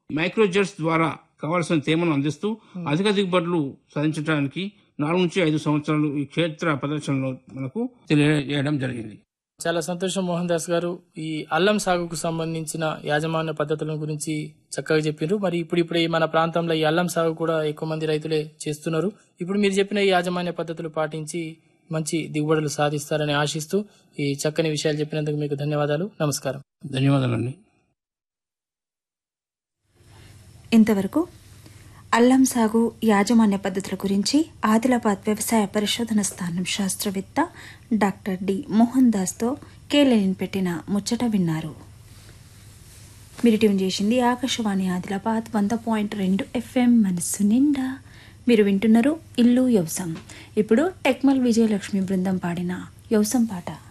మైక్రోజెట్స్ ద్వారా కావాల్సిన తేమను అందిస్తూ అధిక దిగుబడులు సాధించడానికి నాలుగు నుంచి ఐదు సంవత్సరాలు ఈ క్షేత్ర ప్రదర్శనలో మనకు తెలియజేయడం జరిగింది చాలా సంతోషం మోహన్ దాస్ గారు ఈ అల్లం సాగుకు సంబంధించిన యాజమాన్య పద్ధతుల గురించి చక్కగా చెప్పారు మరి ఇప్పుడు ఇప్పుడు మన ప్రాంతంలో ఈ అల్లం సాగు కూడా ఎక్కువ మంది రైతులే చేస్తున్నారు ఇప్పుడు మీరు చెప్పిన ఈ యాజమాన్య పద్ధతులు పాటించి మంచి దిగుబడులు సాధిస్తారని ఆశిస్తూ ఈ చక్కని విషయాలు చెప్పినందుకు మీకు ధన్యవాదాలు నమస్కారం ధన్యవాదాలండి ఇంతవరకు అల్లం సాగు యాజమాన్య పద్ధతుల గురించి ఆదిలాబాద్ వ్యవసాయ పరిశోధన స్థానం శాస్త్రవేత్త డాక్టర్ డి మోహన్ దాస్తో కేలెలిన్ పెట్టిన ముచ్చట విన్నారు మీరు ట్యూన్ చేసింది ఆకాశవాణి ఆదిలాబాద్ వంద పాయింట్ రెండు ఎఫ్ఎం మనస్సు నిండా మీరు వింటున్నారు ఇల్లు యవసం ఇప్పుడు టెక్మల్ విజయలక్ష్మి బృందం పాడిన యవసం పాట